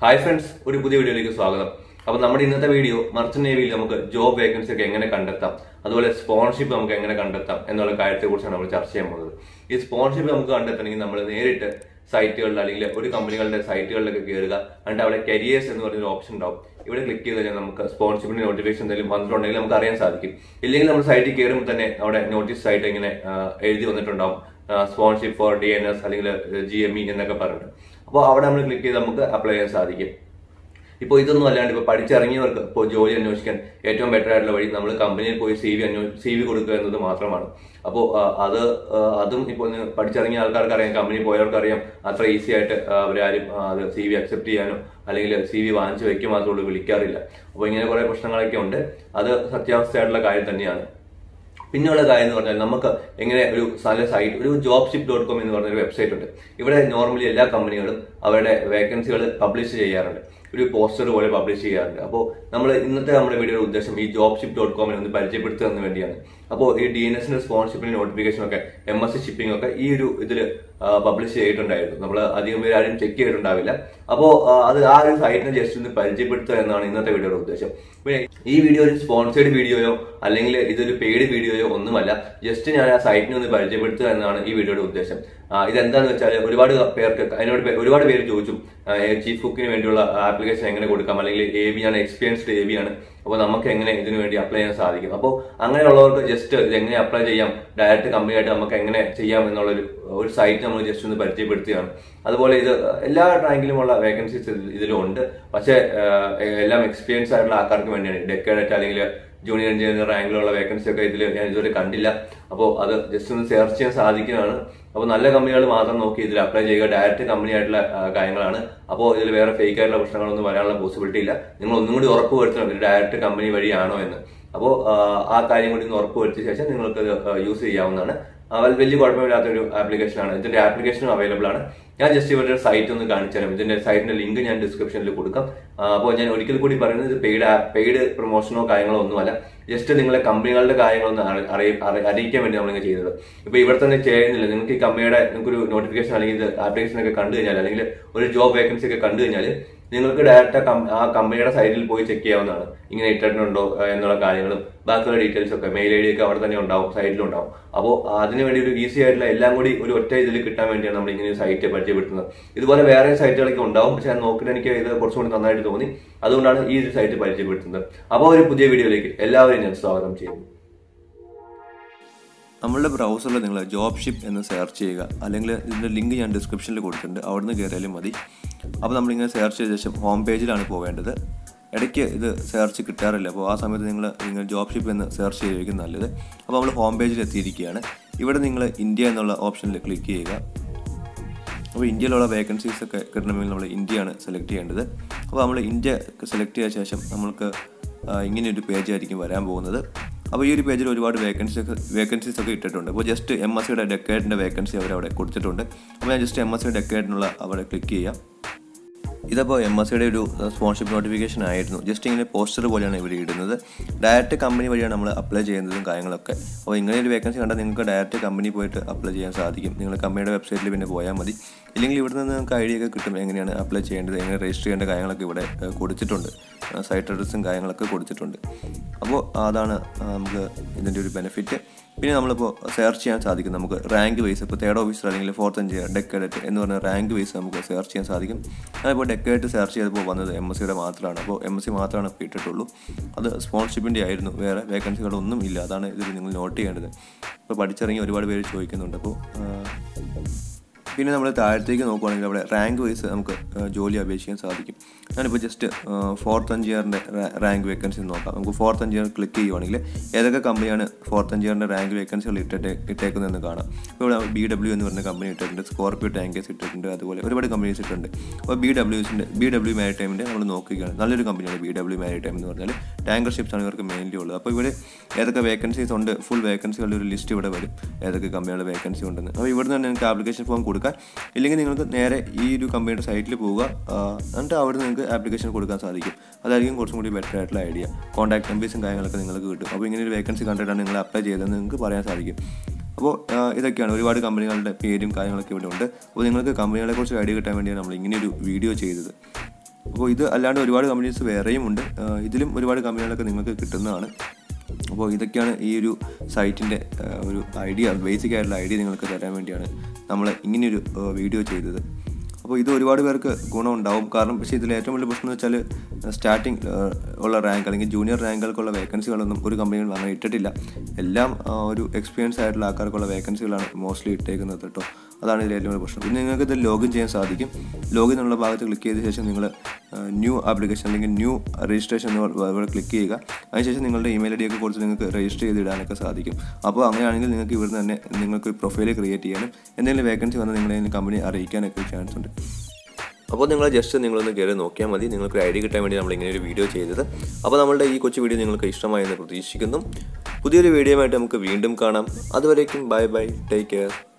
hi friends ഒരു പുതിയ വീഡിയോയിലേക്ക് സ്വാഗതം അപ്പൊ നമ്മുടെ ഇന്നത്തെ വീഡിയോ മർച്ചന്റ് നേവിയിൽ നമുക്ക് ജോബ് വേക്കൻസി ഒക്കെ എങ്ങനെ കണ്ടെത്താം അതുപോലെ സ്പോൺഷിപ്പ് നമുക്ക് എങ്ങനെ കണ്ടെത്താം എന്നുള്ള കാര്യത്തെ കുറിച്ചാണ് നമ്മൾ ചർച്ച ചെയ്യാൻ പോകുന്നത് ഈ സ്പോൺഷിപ്പ് നമുക്ക് കണ്ടെത്തണമെങ്കിൽ നമ്മൾ നേരിട്ട് സൈറ്റുകളിൽ അല്ലെങ്കിൽ ഒരു കമ്പനികളുടെ സൈറ്റുകളിലൊക്കെ കയറുക എന്നിട്ട് അവിടെ കരിയേഴ്സ് എന്ന് പറഞ്ഞൊരു ഓപ്ഷൻ ഉണ്ടാവും ഇവിടെ ക്ലിക്ക് ചെയ്ത് കഴിഞ്ഞാൽ നമുക്ക് സ്പോൺഷിപ്പിന്റെ നോട്ടിഫിക്കേഷൻ എന്തെങ്കിലും വന്നിട്ടുണ്ടെങ്കിൽ നമുക്ക് അറിയാൻ സാധിക്കും ഇല്ലെങ്കിൽ നമ്മൾ സൈറ്റിൽ കയറുമ്പോൾ തന്നെ അവിടെ നോട്ടീസ് ആയിട്ട് ഇങ്ങനെ ആ, എഴുതി വന്നിട്ടുണ്ടാവും sponsorship for D N S അല്ലെങ്കിൽ ജി എം ഇ എന്നൊക്കെ പറഞ്ഞിട്ട് അപ്പോൾ അവിടെ നമ്മൾ ക്ലിക്ക് ചെയ്ത് നമുക്ക് അപ്ലൈ ചെയ്യാൻ സാധിക്കും ഇപ്പോൾ ഇതൊന്നും അല്ലാണ്ട് ഇപ്പോൾ പഠിച്ചിറങ്ങിയവർക്ക് ഇപ്പോൾ ജോലി അന്വേഷിക്കാൻ ഏറ്റവും ബെറ്റർ ആയിട്ടുള്ള വഴി നമ്മൾ കമ്പനിയിൽ പോയി സി വി അന്വേ സി വി കൊടുക്കുക എന്നത് മാത്രമാണ് അപ്പോൾ അത് ആ, അതും ഇപ്പോൾ ഒന്ന് പഠിച്ചിറങ്ങിയ ആൾക്കാർക്ക് അറിയാം കമ്പനി പോയവർക്ക് അറിയാം അത്ര ഈസി ആയിട്ട് ആ, അവരാരും ആ, അത് സി വി അക്സെപ്റ്റ് ചെയ്യാനോ അല്ലെങ്കിൽ സി വി വാങ്ങിച്ചു വയ്ക്കുക മാത്രമേ ഉള്ളൂ വിളിക്കാറില്ല അപ്പോൾ ഇങ്ങനെ കുറേ പ്രശ്നങ്ങളൊക്കെ ഉണ്ട് അത് സത്യാവസ്ഥയായിട്ടുള്ള കാര്യം തന്നെയാണ് പിന്നെയുള്ള കാര്യം എന്ന് പറഞ്ഞാൽ നമുക്ക് എങ്ങനെ ഒരു നല്ല സൈറ്റ് ഒരു ജോബ് ഷിപ്പ് ഡോട്ട് കോം എന്ന് പറഞ്ഞൊരു വെബ്സൈറ്റ് ഉണ്ട് ഇവിടെ നോർമലി എല്ലാ കമ്പനികളും അവരുടെ വേക്കൻസികൾ പബ്ലിഷ് ചെയ്യാറുണ്ട് ഒരു പോസ്റ്റർ പോലെ പബ്ലിഷ് ചെയ്യാറുണ്ട് അപ്പോൾ നമ്മൾ ഇന്നത്തെ നമ്മുടെ വീഡിയോയുടെ ഉദ്ദേശം ഈ ജോബ് ഷിപ്പ് ഡോട്ട് കോമിനെ ഒന്ന് പരിചയപ്പെടുത്തുന്നതിന് വേണ്ടിയാണ് അപ്പോൾ ഈ ഡി എൻ എസിന്റെ സ്പോൺഷിപ്പിന്റെ നോട്ടിഫിക്കേഷൻ ഒക്കെ എം എസ് സി ഷിപ്പിംഗ് ഒക്കെ ഈ ഒരു ഇതിൽ പബ്ലിഷ് ചെയ്തിട്ടുണ്ടായിരുന്നു നമ്മൾ അധികം പേര് ആരും ചെക്ക് ചെയ്തിട്ടുണ്ടാവില്ല അപ്പോൾ അത് ആ ഒരു സൈറ്റിനെ ജസ്റ്റ് ഒന്ന് പരിചയപ്പെടുത്തുക എന്നാണ് ഇന്നത്തെ വീഡിയോയുടെ ഉദ്ദേശം പിന്നെ ഈ വീഡിയോ ഒരു സ്പോൺസേഡ് വീഡിയോയോ അല്ലെങ്കിൽ ഇതൊരു പെയ്ഡ് വീഡിയോയോ ഒന്നുമല്ല ജസ്റ്റ് ഞാൻ ആ സൈറ്റിനെ ഒന്ന് പരിചയപ്പെടുത്തുക എന്നാണ് ഈ വീഡിയോയുടെ ഉദ്ദേശം ആ, ഇതെന്താന്ന് വെച്ചാൽ ഒരുപാട് പേർക്ക് അതിനോട് പേ- ഒരുപാട് പേര് ചോദിച്ചു ചീഫ് കുക്കിന് വേണ്ടിയുള്ള ആപ്ലിക്കേഷൻ എങ്ങനെ കൊടുക്കാം അല്ലെങ്കിൽ എ ബി ആണ് എക്സ്പീരിയൻസ്ഡ് എ ബി ആണ് അപ്പോൾ നമുക്ക് എങ്ങനെ ഇതിനു വേണ്ടി അപ്ലൈ ചെയ്യാൻ സാധിക്കും അപ്പോൾ അങ്ങനെയുള്ളവർക്ക് ജസ്റ്റ് ഇത് എങ്ങനെ അപ്ലൈ ചെയ്യാം ഡയറക്റ്റ് കമ്പനിയായിട്ട് നമുക്ക് എങ്ങനെ ചെയ്യാം എന്നുള്ളൊരു ഒരു സൈറ്റ് നമ്മൾ ജസ്റ്റ് ഒന്ന് പരിചയപ്പെടുത്തുകയാണ് അതുപോലെ ഇത് എല്ലാ റാങ്കിലുമുള്ള വേക്കൻസീസ് ഇതിലും ഉണ്ട് പക്ഷേ ആ, എല്ലാം എക്സ്പീരിയൻസ് ആയിട്ടുള്ള ആൾക്കാർക്ക് വേണ്ടിയാണ് ഡെക്കേഡറ്റ് അല്ലെങ്കിൽ ജൂനിയർ എഞ്ചിനീയർ റാങ്കിലുള്ള വേക്കൻസി ഒക്കെ ഇതിൽ ഞാൻ ഇതുവരെ കണ്ടില്ല അപ്പോൾ അത് ജസ്റ്റ് ഒന്ന് സെർച്ച് ചെയ്യാൻ സാധിക്കുന്നതാണ് അപ്പോൾ നല്ല കമ്പനികൾ മാത്രം നോക്കി ഇതിൽ അപ്ലൈ ചെയ്യുക ഡയറക്റ്റ് കമ്പനി ആയിട്ടുള്ള ആ, കാര്യങ്ങളാണ് അപ്പോൾ ഇതിൽ വേറെ ഫേക്ക് ആയിട്ടുള്ള പ്രശ്നങ്ങളൊന്നും വരാനുള്ള പോസിബിലിറ്റി ഇല്ല നിങ്ങൾ ഒന്നും കൂടി ഉറപ്പ് വരുത്തണം ഇത് ഡയറക്റ്റ് കമ്പനി വഴിയാണോ എന്ന് അപ്പോൾ ആ കാര്യം കൂടി ഒന്ന് ഉറപ്പ് വരുത്തിയ ശേഷം നിങ്ങൾക്ക് യൂസ് ചെയ്യാവുന്നതാണ് ആ, വൽ- വലിയ കുഴപ്പമില്ലാത്ത ഒരു ആപ്ലിക്കേഷൻ ആണ് ഇതിന്റെ ആപ്ലിക്കേഷനും അവൈലബിൾ ആണ് ഞാൻ ജസ്റ്റ് ഇവരുടെ സൈറ്റ് ഒന്ന് കാണിച്ചു തരാം ഇതിന്റെ സൈറ്റിന്റെ ലിങ്ക് ഞാൻ ഡിസ്ക്രിപ്ഷനിൽ കൊടുക്കാം അപ്പോൾ ഞാൻ ഒരിക്കൽ കൂടി പറയുന്നത് ഇത് പെയ്ഡ് പെയ്ഡ് പ്രൊമോഷനോ കാര്യങ്ങളോ ഒന്നുമല്ല ജസ്റ്റ് നിങ്ങളെ കമ്പനികളുടെ കാര്യങ്ങളൊന്ന് അറി- അറിയി- അറി- അറിയിക്കാൻ വേണ്ടി നമ്മളിങ്ങനെ ചെയ്തത് ഇപ്പൊ ഇവിടെ തന്നെ ചെയ്യുന്നില്ല നിങ്ങൾക്ക് ഈ കമ്പനിയുടെ നിങ്ങൾക്ക് ഒരു നോട്ടിഫിക്കേഷൻ അല്ലെങ്കിൽ ഇത് ആപ്ലിക്കേഷൻ ഒക്കെ കണ്ടു കഴിഞ്ഞാൽ അല്ലെങ്കിൽ ഒരു ജോബ് വേക്കൻസി ഒക്കെ കണ്ടു കഴിഞ്ഞാൽ നിങ്ങൾക്ക് ഡയറക്റ്റ് ആ കമ്പനിയുടെ സൈറ്റിൽ പോയി ചെക്ക് ചെയ്യാവുന്നതാണ് ഇങ്ങനെ ഇട്ടിട്ടുണ്ടോ ഏഹ്, എന്നുള്ള കാര്യങ്ങളും ബാക്കിയുള്ള ഡീറ്റെയിൽസ് ഒക്കെ മെയിൽ ഐ ഡി ഒക്കെ അവിടെ തന്നെ ഉണ്ടാവും സൈറ്റിലും ഉണ്ടാവും അപ്പോൾ അതിന് വേണ്ടി ഒരു ഈസി ആയിട്ടുള്ള എല്ലാം കൂടി ഒരു ഒറ്റ ഇതിൽ കിട്ടാൻ വേണ്ടിയാണ് നമ്മൾ ഇങ്ങനെ ഒരു സൈറ്റ് പരിചയപ്പെടുത്തുന്നത് ഇതുപോലെ വേറെ സൈറ്റുകളൊക്കെ ഉണ്ടാവും പക്ഷെ അത് നോക്കിയിട്ട് എനിക്ക് ഇത് കുറച്ചും കൂടി നന്നായിട്ട് തോന്നി അതുകൊണ്ടാണ് ഈ ഒരു സൈറ്റ് പരിചയപ്പെടുത്തുന്നത് അപ്പോൾ ഒരു പുതിയ വീഡിയോയിലേക്ക് എല്ലാവരെയും ഞാൻ സ്വാഗതം ചെയ്യുന്നു നമ്മളുടെ ബ്രൗസറിൽ നിങ്ങൾ ജോബ് ഷിപ്പ് എന്ന് സെർച്ച് ചെയ്യുക അല്ലെങ്കിൽ ഇതിൻ്റെ ലിങ്ക് ഞാൻ ഡിസ്ക്രിപ്ഷനിൽ കൊടുത്തിട്ടുണ്ട് അവിടെ നിന്ന് കയറിയാലും മതി അപ്പോൾ നമ്മളിങ്ങനെ സെർച്ച് ചെയ്ത ശേഷം ഹോം പേജിലാണ് പോവേണ്ടത് ഇടയ്ക്ക് ഇത് സെർച്ച് കിട്ടാറില്ല അപ്പോൾ ആ സമയത്ത് നിങ്ങൾ നിങ്ങൾ ജോബ് ഷിപ്പ് എന്ന് സെർച്ച് ചെയ്യുകയായിരിക്കും നല്ലത് അപ്പോൾ നമ്മൾ ഹോം പേജിൽ എത്തിയിരിക്കുകയാണ് ഇവിടെ നിങ്ങൾ ഇന്ത്യ എന്നുള്ള ഓപ്ഷനിൽ ക്ലിക്ക് ചെയ്യുക അപ്പോൾ ഇന്ത്യയിലുള്ള വേക്കൻസീസ് ഒക്കെ കിട്ടണമെങ്കിൽ നമ്മൾ ഇന്ത്യയാണ് സെലക്ട് ചെയ്യേണ്ടത് അപ്പോൾ നമ്മൾ ഇന്ത്യ സെലക്ട് ചെയ്ത ശേഷം നമ്മൾക്ക് ആ, ഇങ്ങനെ ഒരു പേജ് ആയിരിക്കും വരാൻ പോകുന്നത് അപ്പോൾ ഈ ഒരു പേജിൽ ഒരുപാട് വേക്കൻസി ഒക്കെ വേക്കൻസീസ് ഒക്കെ ഇട്ടിട്ടുണ്ട് അപ്പോൾ ജസ്റ്റ് എം എസ് സിയുടെ ഡെക്കേഡിൻ്റെ വേക്കൻസി അവരവിടെ കൊടുത്തിട്ടുണ്ട് അപ്പോൾ ഞാൻ ജസ്റ്റ് എം എസ് സി ഡെക്കേഡിനുള്ള അവിടെ ക്ലിക്ക് ചെയ്യാം ഇതപ്പോൾ എം എസ് സിയുടെ ഒരു സ്പോൺഷിപ്പ് നോട്ടിഫിക്കേഷൻ ആയിരുന്നു ജസ്റ്റ് ഇങ്ങനെ പോസ്റ്റർ പോലെയാണ് ഇവർ ഇടുന്നത് ഡയറക്റ്റ് കമ്പനി വഴിയാണ് നമ്മൾ അപ്ലൈ ചെയ്യുന്നതും കാര്യങ്ങളൊക്കെ അപ്പോൾ ഇങ്ങനെ ഒരു വേക്കൻസി കണ്ടാൽ നിങ്ങൾക്ക് ഡയറക്റ്റ് കമ്പനി പോയിട്ട് അപ്ലൈ ചെയ്യാൻ സാധിക്കും നിങ്ങൾ കമ്പനിയുടെ വെബ്സൈറ്റിൽ പിന്നെ പോയാൽ മതി ഇല്ലെങ്കിൽ ഇവിടെ നിന്ന് നിങ്ങൾക്ക് ഐഡിയ ഒക്കെ കിട്ടും എങ്ങനെയാണ് അപ്ലൈ ചെയ്യേണ്ടത് എങ്ങനെ രജിസ്റ്റർ ചെയ്യേണ്ട കാര്യങ്ങളൊക്കെ ഇവിടെ ഏഹ്, കൊടുത്തിട്ടുണ്ട് സൈറ്റ് അഡ്രസ്സും കാര്യങ്ങളൊക്കെ കൊടുത്തിട്ടുണ്ട് അപ്പോൾ അതാണ് ആ, നമുക്ക് ഇതിൻ്റെ ഒരു ബെനിഫിറ്റ് പിന്നെ നമ്മളിപ്പോൾ സെർച്ച് ചെയ്യാൻ സാധിക്കും നമുക്ക് റാങ്ക് വൈസ് ഇപ്പോൾ തേർഡ് ഓഫീസർ അല്ലെങ്കിൽ ഫോർത്ത് എഞ്ചിനീയർ ഡെക്കേഡറ്റ് എന്ന് പറഞ്ഞ റാങ്ക് വൈസ് നമുക്ക് സെർച്ച് ചെയ്യാൻ സാധിക്കും അതിപ്പോൾ ഡെക്കേഡറ്റ് സെർച്ച് ചെയ്തപ്പോൾ വന്നത് എം എസ് സിയുടെ മാത്രമാണ് അപ്പോൾ എം എസ് സി മാത്രമാണ് ഇപ്പോൾ ഇട്ടിട്ടുള്ളൂ അത് സ്പോൺഷിപ്പിൻ്റെ ആയിരുന്നു വേറെ വേക്കൻസികളൊന്നും ഇല്ല അതാണ് ഇതിൽ നിങ്ങൾ നോട്ട് ചെയ്യേണ്ടത് ഇപ്പോൾ പഠിച്ചിറങ്ങി ഒരുപാട് പേര് ചോദിക്കുന്നുണ്ട് അപ്പോൾ ആ, പിന്നെ നമ്മൾ താഴത്തേക്ക് നോക്കുവാണെങ്കിൽ അവിടെ റാങ്ക് വൈസ് നമുക്ക് ആ, ജോലി അപേക്ഷിക്കാൻ സാധിക്കും ഞാനിപ്പോൾ ജസ്റ്റ് ഫോർത്ത് എഞ്ചിനീയറിൻ്റെ റാങ്ക് വേക്കൻസി നോക്കാം നമുക്ക് ഫോർത്ത് എഞ്ചിനീയർ ക്ലിക്ക് ചെയ്യുവാണെങ്കിൽ ഏതൊക്കെ കമ്പനിയാണ് ഫോർത്ത് എഞ്ചിനീയറിൻ്റെ റാങ്ക് വേക്കൻസികൾ ഇട്ടിട്ട് ഇട്ടേക്കുന്നതെന്ന് കാണാം ഇപ്പോൾ ഇവിടെ ബി ഡബ്ല്യു എന്ന് പറഞ്ഞ കമ്പനി ഇട്ടിട്ടുണ്ട് സ്കോർപ്പിയോ ടാങ്കേഴ്സ് ഇട്ടിട്ടുണ്ട് അതുപോലെ ഒരുപാട് കമ്പനീസ് ഇട്ടിട്ടുണ്ട് അപ്പോൾ ബി ഡബ്ല്യൂസിൻ്റെ ബി ഡബ്ല്യു മാരിടൈമിൻ്റെ നമ്മൾ നോക്കുകയാണ് നല്ലൊരു കമ്പനിയാണ് ബി ഡബ്ല്യു മാരിടൈം എന്ന് പറഞ്ഞാൽ ടാങ്കർ ഷിപ്സ് ആണ് ഇവർക്ക് മെയിൻലി ഉള്ളത് അപ്പോൾ ഇവിടെ ഏതൊക്കെ വേക്കൻസീസ് ഉണ്ട് ഫുൾ വേക്കൻസികളുടെ ഒരു ലിസ്റ്റ് ഇവിടെ വരും ഏതൊക്കെ കമ്പനികളുടെ വേക്കൻസി ഉണ്ടെന്ന് അപ്പോൾ ഇവിടെ നിന്ന് നിങ്ങൾക്ക് ആപ്ലിക്കേഷൻ ഫോം കൊടുക്കാൻ ഇല്ലെങ്കിൽ നിങ്ങൾക്ക് നേരെ ഈ ഒരു കമ്പനിയുടെ സൈറ്റിൽ പോവുക ആ, എന്നിട്ട് അവിടെ നിങ്ങൾക്ക് ആപ്ലിക്കേഷൻ കൊടുക്കാൻ സാധിക്കും അതായിരിക്കും കുറച്ചും കൂടി ബെറ്റർ ആയിട്ടുള്ള ഐഡിയ കോൺടാക്ട് നമ്പേഴ്സും കാര്യങ്ങളൊക്കെ നിങ്ങൾക്ക് കിട്ടും അപ്പോൾ ഇങ്ങനെ ഒരു വേക്കൻസി കണ്ടിട്ടാണ് നിങ്ങൾ അപ്ലൈ ചെയ്തതെന്ന് നിങ്ങൾക്ക് പറയാൻ സാധിക്കും അപ്പോൾ ആ, ഇതൊക്കെയാണ് ഒരുപാട് കമ്പനികളുടെ പേരും കാര്യങ്ങളൊക്കെ ഇവിടെ ഉണ്ട് അപ്പോൾ നിങ്ങൾക്ക് കമ്പനികളെ കുറിച്ച് ഐഡിയ കിട്ടാൻ വേണ്ടിയാണ് നമ്മൾ ഇങ്ങനെ ഒരു വീഡിയോ ചെയ്തത് അപ്പോൾ ഇത് അല്ലാണ്ട് ഒരുപാട് കമ്പനീസ് വേറെയും ഉണ്ട് ആ, ഇതിലും ഒരുപാട് കമ്പനികളൊക്കെ നിങ്ങൾക്ക് കിട്ടുന്നതാണ് അപ്പോൾ ഇതൊക്കെയാണ് ഈ ഒരു സൈറ്റിൻ്റെ ഒരു ഐഡിയ ബേസിക് ആയിട്ടുള്ള ഐഡിയ നിങ്ങൾക്ക് തരാൻ വേണ്ടിയാണ് നമ്മൾ ഇങ്ങനെയൊരു ആ, വീഡിയോ ചെയ്തത് അപ്പോൾ ഇത് ഒരുപാട് പേർക്ക് ഗുണമുണ്ടാവും കാരണം പക്ഷേ ഇതിൽ ഏറ്റവും വലിയ പ്രശ്നം എന്ന് വെച്ചാൽ സ്റ്റാർട്ടിങ് ഉള്ള റാങ്ക് അല്ലെങ്കിൽ ജൂനിയർ റാങ്കുകൾക്കുള്ള വേക്കൻസികളൊന്നും ഒരു കമ്പനികളും അങ്ങനെ ഇട്ടിട്ടില്ല എല്ലാം ആ, ഒരു എക്സ്പീരിയൻസ് ആയിട്ടുള്ള ആൾക്കാർക്കുള്ള വേക്കൻസികളാണ് മോസ്റ്റ്ലി ഇട്ടേക്കുന്നത് കേട്ടോ അതാണ് ഇതിൽ ഏറ്റവും വലിയ പ്രശ്നം പിന്നെ നിങ്ങൾക്ക് ഇത് ലോഗിൻ ചെയ്യാൻ സാധിക്കും ലോഗിൻ എന്നുള്ള ഭാഗത്ത് ക്ലിക്ക് ചെയ്ത ശേഷം നിങ്ങൾ ന്യൂ ആപ്ലിക്കേഷൻ അല്ലെങ്കിൽ ന്യൂ രജിസ്ട്രേഷൻ ഇവിടെ ക്ലിക്ക് ചെയ്യുക അതിനുശേഷം നിങ്ങളുടെ ഇമെയിൽ ഐ ഡി ഒക്കെ കൊടുത്ത് നിങ്ങൾക്ക് രജിസ്റ്റർ ചെയ്ത് ഇടാനൊക്കെ സാധിക്കും അപ്പോൾ അങ്ങനെയാണെങ്കിൽ നിങ്ങൾക്ക് ഇവിടുന്ന് തന്നെ നിങ്ങൾക്ക് പ്രൊഫൈൽ ക്രിയേറ്റ് ചെയ്യാനും എന്തെങ്കിലും വേക്കൻസി വന്നാൽ നിങ്ങളെ കമ്പനി അറിയിക്കാനൊക്കെ ചാൻസ് ഉണ്ട് അപ്പോൾ നിങ്ങൾ ജസ്റ്റ് നിങ്ങളൊന്ന് കയറി നോക്കിയാൽ മതി നിങ്ങൾക്ക് ഒരു ഐഡിയ കിട്ടാൻ വേണ്ടി നമ്മൾ ഇങ്ങനെ ഒരു വീഡിയോ ചെയ്തത് അപ്പോൾ നമ്മളുടെ ഈ കൊച്ചു വീഡിയോ നിങ്ങൾക്ക് ഇഷ്ടമായി എന്ന് പ്രതീക്ഷിക്കുന്നു പുതിയൊരു വീഡിയോ ആയിട്ട് നമുക്ക് വീണ്ടും കാണാം അതുവരേക്കും ബൈ ബൈ ടേക്ക് കെയർ